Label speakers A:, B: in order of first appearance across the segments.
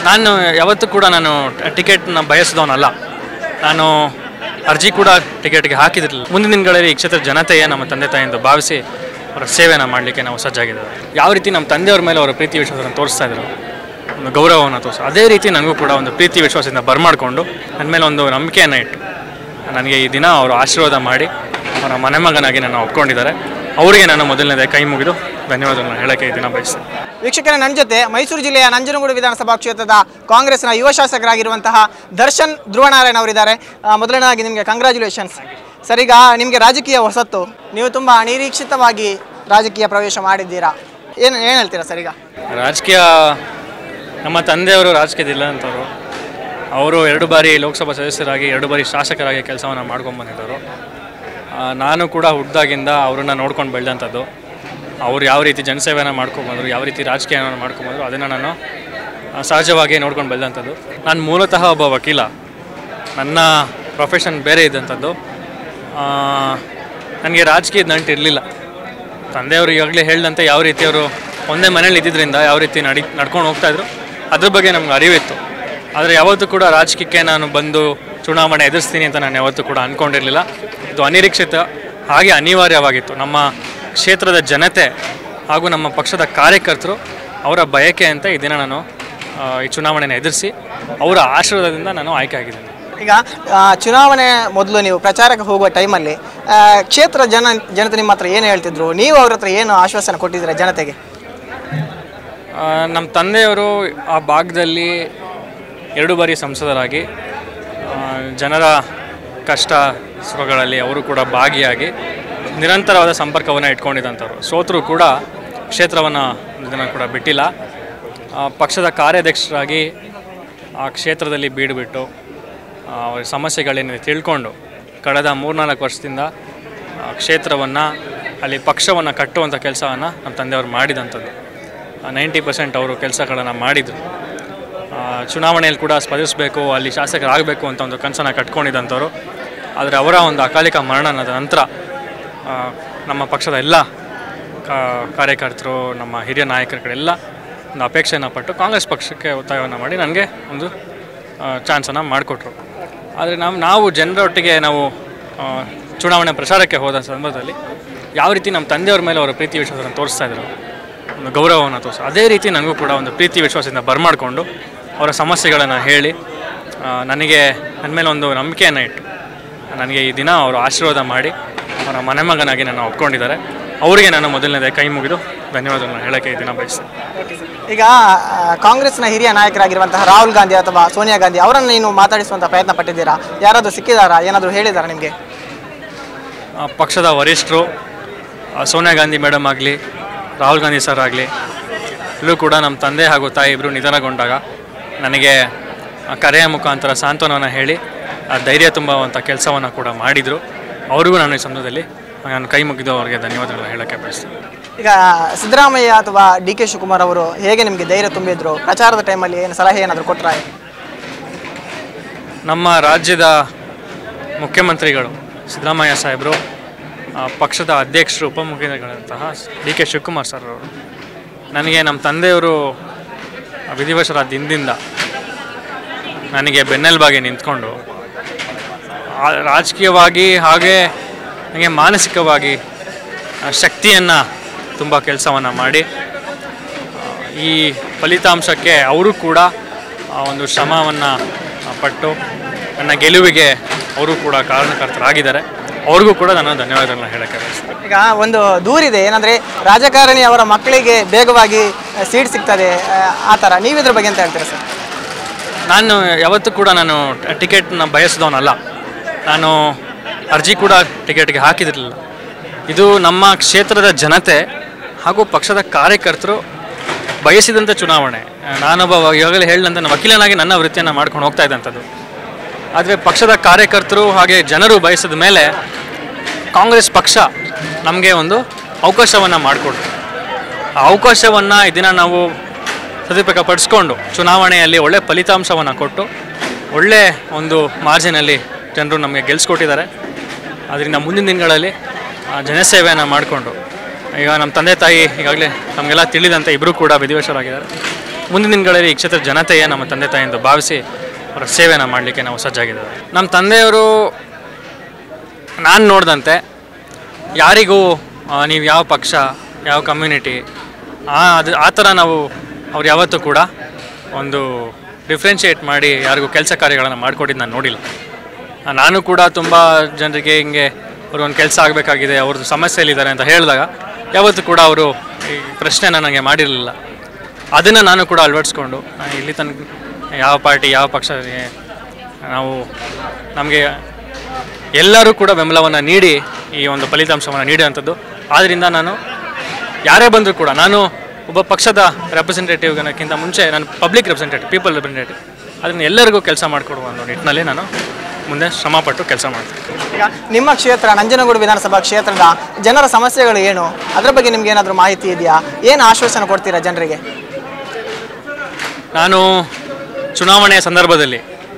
A: ನಾನು ಯಾವತ್ತೂ ಕೂಡ ನಾನು ಟಿಕೆಟ್ನ ಬಯಸಿದವನಲ್ಲ ನಾನು ಅರ್ಜಿ ಕೂಡ ಟಿಕೆಟ್ಗೆ ಹಾಕಿದಿರಲಿಲ್ಲ ಮುಂದಿನ ದಿನಗಳಲ್ಲಿ ಈ ಕ್ಷೇತ್ರದ ಜನತೆಯೇ ನಮ್ಮ ತಂದೆ ತಾಯಿ ಎಂದು ಭಾವಿಸಿ ಅವರ ಸೇವೆಯನ್ನು ಮಾಡಲಿಕ್ಕೆ ನಾವು ಸಜ್ಜಾಗಿದ್ದೇವೆ ಯಾವ ರೀತಿ ನಮ್ಮ ತಂದೆಯವ್ರ ಮೇಲೆ ಅವರ ಪ್ರೀತಿ ವಿಶ್ವಾಸವನ್ನು ತೋರಿಸ್ತಾ ಇದ್ರು ಒಂದು ಗೌರವವನ್ನು ತೋರಿಸ ಅದೇ ರೀತಿ ನನಗೂ ಕೂಡ ಒಂದು ಪ್ರೀತಿ ವಿಶ್ವಾಸದಿಂದ ಬರಮಾಡಿಕೊಂಡು ನನ್ನ ಮೇಲೆ ಒಂದು ನಂಬಿಕೆಯನ್ನು ಇಟ್ಟು ನನಗೆ ಈ ದಿನ ಅವರು ಆಶೀರ್ವಾದ ಮಾಡಿ ಅವರ ಮನೆ ಮಗನಾಗಿ ನನ್ನ ಒಪ್ಕೊಂಡಿದ್ದಾರೆ ಅವರಿಗೆ ನಾನು ಮೊದಲನೇದೇ ಕೈ ಮುಗಿದು ಧನ್ಯವಾದಗಳನ್ನು ಹೇಳೋಕ್ಕೆ ಈ ದಿನ ಬಯಸ್ತೇನೆ
B: ವೀಕ್ಷಕರ ನನ್ನ ಜೊತೆ ಮೈಸೂರು ಜಿಲ್ಲೆಯ ನಂಜನಗೂಡು ವಿಧಾನಸಭಾ ಕ್ಷೇತ್ರದ ಕಾಂಗ್ರೆಸ್ನ ಯುವ ಶಾಸಕರಾಗಿರುವಂತಹ ದರ್ಶನ್ ಧ್ರುವನಾರಾಯಣ್ ಅವರಿದ್ದಾರೆ ಆ, ಮೊದಲನೇದಾಗಿ ನಿಮಗೆ ಕಂಗ್ರ್ಯಾಚುಲೇಷನ್ಸ್ ಸರ್ ಈಗ ನಿಮಗೆ ರಾಜಕೀಯ ಹೊಸತ್ತು ನೀವು ತುಂಬ ಅನಿರೀಕ್ಷಿತವಾಗಿ ರಾಜಕೀಯ ಪ್ರವೇಶ ಮಾಡಿದ್ದೀರಾ ಏನು ಏನು ಹೇಳ್ತೀರಾ ಸರ್ ಈಗ
A: ರಾಜಕೀಯ ನಮ್ಮ ತಂದೆಯವರು ರಾಜಕೀಯದಿಲ್ಲ ಅಂತವರು ಅವರು ಎರಡು ಬಾರಿ ಲೋಕಸಭಾ ಸದಸ್ಯರಾಗಿ ಎರಡು ಬಾರಿ ಶಾಸಕರಾಗಿ ಕೆಲಸವನ್ನು ಮಾಡ್ಕೊಂಡು ಬಂದಿದ್ದರು ಆ, ನಾನು ಕೂಡ ಹುಟ್ಟಿದಾಗಿಂದ ಅವ್ರನ್ನ ನೋಡ್ಕೊಂಡು ಬೆಳೆದಂಥದ್ದು ಅವ್ರು ಯಾವ ರೀತಿ ಜನಸೇವೆನ ಮಾಡ್ಕೊಂಬಂದರು ಯಾವ ರೀತಿ ರಾಜಕೀಯವನ್ನು ಮಾಡ್ಕೊಂಬಂದರು ಅದನ್ನು ನಾನು ಆ, ಸಹಜವಾಗಿ ನೋಡ್ಕೊಂಡು ಬೆಳೆದಂಥದ್ದು ನಾನು ಮೂಲತಃ ಒಬ್ಬ ವಕೀಲ ನನ್ನ ಪ್ರೊಫೆಷನ್ ಬೇರೆ ಇದ್ದಂಥದ್ದು ನನಗೆ ರಾಜಕೀಯದ ನಂಟು ಇರಲಿಲ್ಲ ತಂದೆಯವರು ಈಗಾಗಲೇ ಹೇಳಿದಂತೆ ಯಾವ ರೀತಿ ಅವರು ಒಂದೇ ಮನೇಲಿ ಇದ್ದಿದ್ದರಿಂದ ಯಾವ ರೀತಿ ನಡಿ ನಡ್ಕೊಂಡು ಹೋಗ್ತಾಯಿದ್ರು ಅದ್ರ ಬಗ್ಗೆ ನಮ್ಗೆ ಅರಿವಿತ್ತು ಆದರೆ ಯಾವತ್ತೂ ಕೂಡ ರಾಜಕೀಯಕ್ಕೆ ನಾನು ಬಂದು ಚುನಾವಣೆ ಎದುರಿಸ್ತೀನಿ ಅಂತ ನಾನು ಯಾವತ್ತೂ ಕೂಡ ಅಂದ್ಕೊಂಡಿರಲಿಲ್ಲ ಇದು ಅನಿರೀಕ್ಷಿತ ಹಾಗೆ ಅನಿವಾರ್ಯವಾಗಿತ್ತು ನಮ್ಮ ಕ್ಷೇತ್ರದ ಜನತೆ ಹಾಗೂ ನಮ್ಮ ಪಕ್ಷದ ಕಾರ್ಯಕರ್ತರು ಅವರ ಬಯಕೆ ಅಂತ ಈ ದಿನ ನಾನು ಆ, ಈ ಚುನಾವಣೆನ ಎದುರಿಸಿ ಅವರ ಆಶೀರ್ವಾದದಿಂದ ನಾನು ಆಯ್ಕೆ ಆಗಿದ್ದೇನೆ
B: ಈಗ ಆ, ಚುನಾವಣೆ ಮೊದಲು ನೀವು ಪ್ರಚಾರಕ್ಕೆ ಹೋಗುವ ಟೈಮಲ್ಲಿ ಆ, ಕ್ಷೇತ್ರ ಜನ ಜನತೆ ನಿಮ್ಮ ಹತ್ರ ಏನು ಹೇಳ್ತಿದ್ರು ನೀವು ಅವ್ರ ಹತ್ರ ಏನು ಆಶ್ವಾಸನೆ ಕೊಟ್ಟಿದ್ದೀರಾ ಜನತೆಗೆ
A: ಆ, ನಮ್ಮ ತಂದೆಯವರು ಆ ಭಾಗದಲ್ಲಿ ಎರಡು ಬಾರಿ ಸಂಸದರಾಗಿ ಆ, ಜನರ ಕಷ್ಟ ಸುಖಗಳಲ್ಲಿ ಅವರು ಕೂಡ ಭಾಗಿಯಾಗಿ ನಿರಂತರವಾದ ಸಂಪರ್ಕವನ್ನು ಇಟ್ಕೊಂಡಿದ್ದಂಥವ್ರು ಸೋತರು ಕೂಡ ಕ್ಷೇತ್ರವನ್ನು ಇದನ್ನು ಕೂಡ ಬಿಟ್ಟಿಲ್ಲ ಆ, ಪಕ್ಷದ ಕಾರ್ಯಾಧ್ಯಕ್ಷರಾಗಿ ಆ ಕ್ಷೇತ್ರದಲ್ಲಿ ಬೀಡುಬಿಟ್ಟು ಆ, ಅವರ ಸಮಸ್ಯೆಗಳೇನಿದೆ ತಿಳ್ಕೊಂಡು ಕಳೆದ ಮೂರ್ನಾಲ್ಕು ವರ್ಷದಿಂದ ಕ್ಷೇತ್ರವನ್ನು ಅಲ್ಲಿ ಪಕ್ಷವನ್ನು ಕಟ್ಟುವಂಥ ಕೆಲಸವನ್ನು ನಮ್ಮ ತಂದೆಯವರು ಮಾಡಿದಂಥದ್ದು ನೈಂಟಿ ಪರ್ಸೆಂಟ್ ಅವರು ಕೆಲಸಗಳನ್ನು ಮಾಡಿದರು ಚುನಾವಣೆಯಲ್ಲಿ ಕೂಡ ಸ್ಪರ್ಧಿಸಬೇಕು ಅಲ್ಲಿ ಶಾಸಕರಾಗಬೇಕು ಅಂತ ಒಂದು ಕನಸನ್ನು ಕಟ್ಕೊಂಡಿದ್ದಂಥವ್ರು ಆದರೆ ಅವರ ಒಂದು ಅಕಾಲಿಕ ಮರಣದ ನಂತರ ಆ, ನಮ್ಮ ಪಕ್ಷದ ಎಲ್ಲ ಕಾ- ಕಾರ್ಯಕರ್ತರು ನಮ್ಮ ಹಿರಿಯ ನಾಯಕರುಗಳೆಲ್ಲ ಒಂದು ಅಪೇಕ್ಷೆಯನ್ನು ಪಟ್ಟು ಕಾಂಗ್ರೆಸ್ ಪಕ್ಷಕ್ಕೆ ಒತ್ತಾಯವನ್ನು ಮಾಡಿ ನನಗೆ ಒಂದು ಚಾನ್ಸನ್ನು ಮಾಡಿಕೊಟ್ರು ಆದರೆ ನಾವು ನಾವು ಜನರೊಟ್ಟಿಗೆ ನಾವು ಆ, ಚುನಾವಣೆ ಪ್ರಚಾರಕ್ಕೆ ಹೋದ ಸಂದರ್ಭದಲ್ಲಿ ಯಾವ ರೀತಿ ನಮ್ಮ ತಂದೆಯವ್ರ ಮೇಲೆ ಅವರ ಪ್ರೀತಿ ವಿಶ್ವಾಸವನ್ನು ತೋರಿಸ್ತಾ ಇದ್ರು ಒಂದು ಗೌರವವನ್ನು ತೋರಿಸ ಅದೇ ರೀತಿ ನನಗೂ ಕೂಡ ಒಂದು ಪ್ರೀತಿ ವಿಶ್ವಾಸದಿಂದ ಬರಮಾಡಿಕೊಂಡು ಅವರ ಸಮಸ್ಯೆಗಳನ್ನು ಹೇಳಿ ಆ, ನನಗೆ ನನ್ನ ಮೇಲೆ ಒಂದು ನಂಬಿಕೆಯನ್ನು ಇಟ್ಟು ನನಗೆ ಈ ದಿನ ಅವರು ಆಶೀರ್ವಾದ ಮಾಡಿ ಅವರ ಮನೆ ಮಗನಾಗಿ ನನ್ನ ಒಪ್ಕೊಂಡಿದ್ದಾರೆ ಅವರಿಗೆ ನಾನು ಮೊದಲನೇದೇ ಕೈ ಮುಗಿದು ಧನ್ಯವಾದಗಳನ್ನು ಹೇಳೋಕ್ಕೆ ಈ ದಿನ ಬಯಸ್ತೇನೆ
B: ಈಗ ಆ, ಕಾಂಗ್ರೆಸ್ನ ಹಿರಿಯ ನಾಯಕರಾಗಿರುವಂತಹ ರಾಹುಲ್ ಗಾಂಧಿ ಅಥವಾ ಸೋನಿಯಾ ಗಾಂಧಿ ಅವರನ್ನು ನೀನು ಮಾತಾಡಿಸುವಂಥ ಪ್ರಯತ್ನ ಪಟ್ಟಿದ್ದೀರಾ ಯಾರಾದರೂ ಸಿಕ್ಕಿದಾರಾ ಏನಾದರೂ ಹೇಳಿದಾರಾ ನಿಮಗೆ
A: ಆ, ಪಕ್ಷದ ವರಿಷ್ಠರು ಆ, ಸೋನಿಯಾ ಗಾಂಧಿ ಮೇಡಮ್ ಆಗಲಿ ರಾಹುಲ್ ಗಾಂಧಿ ಸರ್ ಆಗಲಿ ಇಲ್ಲೂ ಕೂಡ ನಮ್ಮ ತಂದೆ ಹಾಗೂ ತಾಯಿ ಇಬ್ಬರು ನಿಧನಗೊಂಡಾಗ ನನಗೆ ಆ ಕರೆಯ ಮುಖಾಂತರ ಸಾಂತ್ವನವನ್ನು ಹೇಳಿ ಆ ಧೈರ್ಯ ತುಂಬುವಂಥ ಕೆಲಸವನ್ನು ಕೂಡ ಮಾಡಿದರು ಅವರಿಗೂ ನಾನು ಈ ಸಂದರ್ಭದಲ್ಲಿ ನಾನು ಕೈ ಮುಗಿದು ಅವರಿಗೆ ಧನ್ಯವಾದಗಳನ್ನು ಹೇಳೋಕ್ಕೆ ಬಯಸ್ತೇನೆ
B: ಈಗ ಸಿದ್ದರಾಮಯ್ಯ ಅಥವಾ ಡಿ ಕೆ ಶಿವಕುಮಾರ್ ಅವರು ಹೇಗೆ ನಿಮಗೆ ಧೈರ್ಯ ತುಂಬಿದ್ರು ಪ್ರಚಾರದ ಟೈಮಲ್ಲಿ ಏನು ಸಲಹೆ ಏನಾದರೂ ಕೊಟ್ಟರ
A: ನಮ್ಮ ರಾಜ್ಯದ ಮುಖ್ಯಮಂತ್ರಿಗಳು ಸಿದ್ದರಾಮಯ್ಯ ಸಾಹೇಬರು ಆ, ಪಕ್ಷದ ಅಧ್ಯಕ್ಷರು ಉಪಮುಖ್ಯಮಂತ್ರಿಗಳಂತಹ ಡಿ ಕೆ ಶಿವಕುಮಾರ್ ಸರ್ ಅವರು ನನಗೆ ನಮ್ಮ ತಂದೆಯವರು ವಿಧಿವಶರಾದ ದಿನದಿಂದ ನನಗೆ ಬೆನ್ನೆಲುಬಾಗಿ ನಿಂತ್ಕೊಂಡು ಆ, ರಾಜಕೀಯವಾಗಿ ಹಾಗೆ ನನಗೆ ಮಾನಸಿಕವಾಗಿ ಶಕ್ತಿಯನ್ನು ತುಂಬ ಕೆಲಸವನ್ನು ಮಾಡಿ ಆ, ಈ ಫಲಿತಾಂಶಕ್ಕೆ ಅವರು ಕೂಡ ಆ, ಒಂದು ಶ್ರಮವನ್ನು ಪಟ್ಟು ನನ್ನ ಗೆಲುವಿಗೆ ಅವರು ಕೂಡ ಕಾರಣಕರ್ತರಾಗಿದ್ದಾರೆ ಅವ್ರಿಗೂ ಕೂಡ ನಾನು ಧನ್ಯವಾದಗಳನ್ನ ಹೇಳಕ್ಕೆ ಬಯಸ್ತೇನೆ
B: ಈಗ ಒಂದು ದೂರಿದೆ ಏನಂದರೆ ರಾಜಕಾರಣಿ ಅವರ ಮಕ್ಕಳಿಗೆ ಬೇಗವಾಗಿ ಸೀಟ್ ಸಿಗ್ತದೆ ಆ, ಆ ಥರ ನೀವು ಇದ್ರ ಬಗ್ಗೆ ಅಂತ ಹೇಳ್ತೀರಾ ಸರ್
A: ನಾನು ಯಾವತ್ತೂ ಕೂಡ ನಾನು ಟಿಕೆಟ್ನ ಬಯಸಿದವನಲ್ಲ ನಾನು ಅರ್ಜಿ ಕೂಡ ಟಿಕೆಟ್ಗೆ ಹಾಕಿದಿರಲಿಲ್ಲ ಇದು ನಮ್ಮ ಕ್ಷೇತ್ರದ ಜನತೆ ಹಾಗೂ ಪಕ್ಷದ ಕಾರ್ಯಕರ್ತರು ಬಯಸಿದಂಥ ಚುನಾವಣೆ ನಾನೊಬ್ಬ ವ- ಈಗಾಗಲೇ ಹೇಳಿದಂತೆ ನಾನು ವಕೀಲನಾಗಿ ನನ್ನ ವೃತ್ತಿಯನ್ನು ಮಾಡ್ಕೊಂಡು ಹೋಗ್ತಾ ಇದ್ದಂಥದ್ದು ಆದರೆ ಪಕ್ಷದ ಕಾರ್ಯಕರ್ತರು ಹಾಗೆ ಜನರು ಬಯಸಿದ ಮೇಲೆ ಕಾಂಗ್ರೆಸ್ ಪಕ್ಷ ನಮಗೆ ಒಂದು ಅವಕಾಶವನ್ನು ಮಾಡಿಕೊಡ್ತು ಆ ಅವಕಾಶವನ್ನು ಈ ದಿನ ನಾವು ಸದುಪಯೋಗ ಪಡಿಸ್ಕೊಂಡು ಚುನಾವಣೆಯಲ್ಲಿ ಒಳ್ಳೆ ಫಲಿತಾಂಶವನ್ನು ಕೊಟ್ಟು ಒಳ್ಳೆ ಒಂದು ಮಾರ್ಜಿನಲ್ಲಿ ಜನರು ನಮಗೆ ಗೆಲ್ಲಿಸ್ಕೊಟ್ಟಿದ್ದಾರೆ ಅದರಿಂದ ಮುಂದಿನ ದಿನಗಳಲ್ಲಿ ಆ, ಜನಸೇವೆಯನ್ನು ಮಾಡಿಕೊಂಡು ಈಗ ನಮ್ಮ ತಂದೆ ತಾಯಿ ಈಗಾಗಲೇ ನಮಗೆಲ್ಲ ತಿಳಿದಂತೆ ಇಬ್ಬರು ಕೂಡ ವಿಧಿವಶರಾಗಿದ್ದಾರೆ ಮುಂದಿನ ದಿನಗಳಲ್ಲಿ ಈ ಕ್ಷೇತ್ರದ ಜನತೆಯೇ ನಮ್ಮ ತಂದೆ ತಾಯಿ ಎಂದು ಭಾವಿಸಿ ಅವರ ಸೇವೆಯನ್ನು ಮಾಡಲಿಕ್ಕೆ ನಾವು ಸಜ್ಜಾಗಿದ್ದೇವೆ ನಮ್ಮ ತಂದೆಯವರು ನಾನು ನೋಡಿದಂತೆ ಯಾರಿಗೂ ನೀವು ಯಾವ ಪಕ್ಷ ಯಾವ ಕಮ್ಯುನಿಟಿ ಆ ಅದು ಆ ಥರ ನಾವು ಅವ್ರು ಯಾವತ್ತೂ ಕೂಡ ಒಂದು ಡಿಫ್ರೆನ್ಷಿಯೇಟ್ ಮಾಡಿ ಯಾರಿಗೂ ಕೆಲಸ ಕಾರ್ಯಗಳನ್ನು ಮಾಡಿಕೊಟ್ಟಿದ್ದು ನಾನು ನೋಡಿಲ್ಲ ಆ, ನಾನು ಕೂಡ ತುಂಬ ಜನರಿಗೆ ಹಿಂಗೆ ಅವರು ಒಂದು ಕೆಲಸ ಆಗಬೇಕಾಗಿದೆ ಅವ್ರದ್ದು ಸಮಸ್ಯೆಯಲ್ಲಿದ್ದಾರೆ ಅಂತ ಹೇಳಿದಾಗ ಯಾವತ್ತೂ ಕೂಡ ಅವರು ಈ ಪ್ರಶ್ನೆನ ನನಗೆ ಮಾಡಿರಲಿಲ್ಲ ಅದನ್ನು ನಾನು ಕೂಡ ಅಳವಡಿಸ್ಕೊಂಡು ಆ, ಇಲ್ಲಿ ತನಕ ಯಾವ ಪಾರ್ಟಿ ಯಾವ ಪಕ್ಷ ನಾವು ನಮಗೆ ಎಲ್ಲರೂ ಕೂಡ ಬೆಂಬಲವನ್ನು ನೀಡಿ ಈ ಒಂದು ಫಲಿತಾಂಶವನ್ನು ನೀಡುವಂಥದ್ದು ಆದ್ದರಿಂದ ನಾನು ಯಾರೇ ಬಂದರೂ ಕೂಡ ನಾನು ಒಬ್ಬ ಪಕ್ಷದ ರೆಪ್ರೆಸೆಂಟೇಟಿವ್ಗಿಂತ ಮುಂಚೆ ನಾನು ಪಬ್ಲಿಕ್ ರೆಪ್ರೆಸೆಂಟೇಟಿವ್ ಪೀಪಲ್ ರೆಪ್ರೆಸೆಂಟೇಟಿವ್ ಅದನ್ನು ಎಲ್ಲರಿಗೂ ಕೆಲಸ ಮಾಡಿಕೊಡುವ ಒಂದು ನಿಟ್ಟಿನಲ್ಲಿ ನಾನು ಮುಂದೆ ಶ್ರಮಪಟ್ಟು ಕೆಲಸ ಮಾಡ್ತೀನಿ
B: ಈಗ ನಿಮ್ಮ ಕ್ಷೇತ್ರ ನಂಜನಗೂಡು ವಿಧಾನಸಭಾ ಕ್ಷೇತ್ರದ ಜನರ ಸಮಸ್ಯೆಗಳು ಏನು ಅದರ ಬಗ್ಗೆ ನಿಮ್ಗೆ ಏನಾದರೂ ಮಾಹಿತಿ ಇದೆಯಾ ಏನು ಆಶ್ವಾಸನೆ ಕೊಡ್ತೀರಾ ಜನರಿಗೆ
A: ನಾನು ಚುನಾವಣೆಯ ಸಂದರ್ಭದಲ್ಲಿ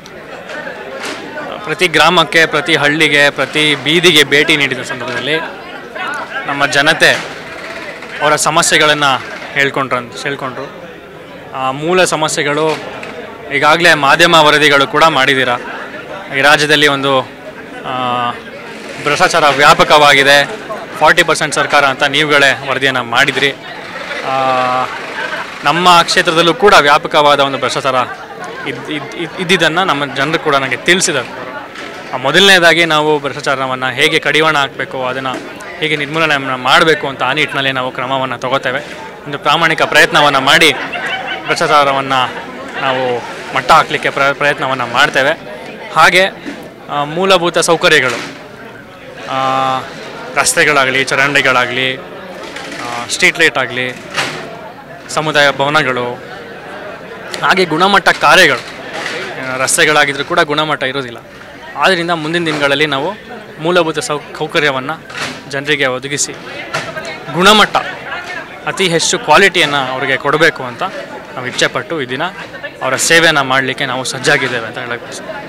A: ಪ್ರತಿ ಗ್ರಾಮಕ್ಕೆ ಪ್ರತಿ ಹಳ್ಳಿಗೆ ಪ್ರತಿ ಬೀದಿಗೆ ಭೇಟಿ ನೀಡಿದ ಸಂದರ್ಭದಲ್ಲಿ ನಮ್ಮ ಜನತೆ ಅವರ ಸಮಸ್ಯೆಗಳನ್ನು ಹೇಳ್ಕೊಂಡ್ರ ಹೇಳ್ಕೊಂಡ್ರು ಆ ಮೂಲ ಸಮಸ್ಯೆಗಳು ಈಗಾಗಲೇ ಮಾಧ್ಯಮ ವರದಿಗಳು ಕೂಡ ಮಾಡಿದ್ದೀರಾ ಈ ರಾಜ್ಯದಲ್ಲಿ ಒಂದು ಆ, ಭ್ರಷ್ಟಾಚಾರ ವ್ಯಾಪಕವಾಗಿದೆ ಫಾರ್ಟಿ ಪರ್ಸೆಂಟ್ ಸರ್ಕಾರ ಅಂತ ನೀವುಗಳೇ ವರದಿಯನ್ನು ಮಾಡಿದ್ರಿ ಆ, ನಮ್ಮ ಕ್ಷೇತ್ರದಲ್ಲೂ ಕೂಡ ವ್ಯಾಪಕವಾದ ಒಂದು ಭ್ರಷ್ಟಾಚಾರ ಇದ್ ಇದ್- ಇದ್- ಇದ್ದಿದ್ದನ್ನು ನಮ್ಮ ಜನರು ಕೂಡ ನನಗೆ ತಿಳಿಸಿದರು ಆ, ಮೊದಲನೇದಾಗಿ ನಾವು ಭ್ರಷ್ಟಾಚಾರವನ್ನು ಹೇಗೆ ಕಡಿವಾಣ ಹಾಕಬೇಕು ಅದನ್ನು ಹೇಗೆ ನಿರ್ಮೂಲನೆ ಮಾಡಬೇಕು ಅಂತ ಆ ನಿಟ್ಟಿನಲ್ಲಿ ನಾವು ಕ್ರಮವನ್ನು ತಗೋತೇವೆ ಒಂದು ಪ್ರಾಮಾಣಿಕ ಪ್ರಯತ್ನವನ್ನು ಮಾಡಿ ಭ್ರಷ್ಟಾಚಾರವನ್ನು ನಾವು ಮಟ್ಟ ಹಾಕಲಿಕ್ಕೆ ಪ್ರ ಪ್ರಯತ್ನವನ್ನು ಮಾಡ್ತೇವೆ ಹಾಗೆ ಆ, ಮೂಲಭೂತ ಸೌಕರ್ಯಗಳು ಆ, ರಸ್ತೆಗಳಾಗಲಿ ಚರಂಡಿಗಳಾಗಲಿ ಸ್ಟ್ರೀಟ್ ಲೈಟ್ ಆಗಲಿ ಸಮುದಾಯ ಭವನಗಳು ಹಾಗೆ ಗುಣಮಟ್ಟ ಕಾರ್ಯಗಳು ಆ, ರಸ್ತೆಗಳಾಗಿದ್ರೂ ಕೂಡ ಗುಣಮಟ್ಟ ಇರೋದಿಲ್ಲ ಆದ್ದರಿಂದ ಮುಂದಿನ ದಿನಗಳಲ್ಲಿ ನಾವು ಮೂಲಭೂತ ಸೌ ಸೌಕರ್ಯವನ್ನು ಜನರಿಗೆ ಒದಗಿಸಿ ಗುಣಮಟ್ಟ ಅತಿ ಹೆಚ್ಚು ಕ್ವಾಲಿಟಿಯನ್ನು ಅವರಿಗೆ ಕೊಡಬೇಕು ಅಂತ ನಾವು ಇಚ್ಛೆಪಟ್ಟು ಈ ದಿನ ಅವರ ಸೇವೆಯನ್ನು ಮಾಡಲಿಕ್ಕೆ ನಾವು ಸಜ್ಜಾಗಿದ್ದೇವೆ ಅಂತ ಹೇಳಕ್ಕೆ ಬಯಸ್ತೀನಿ.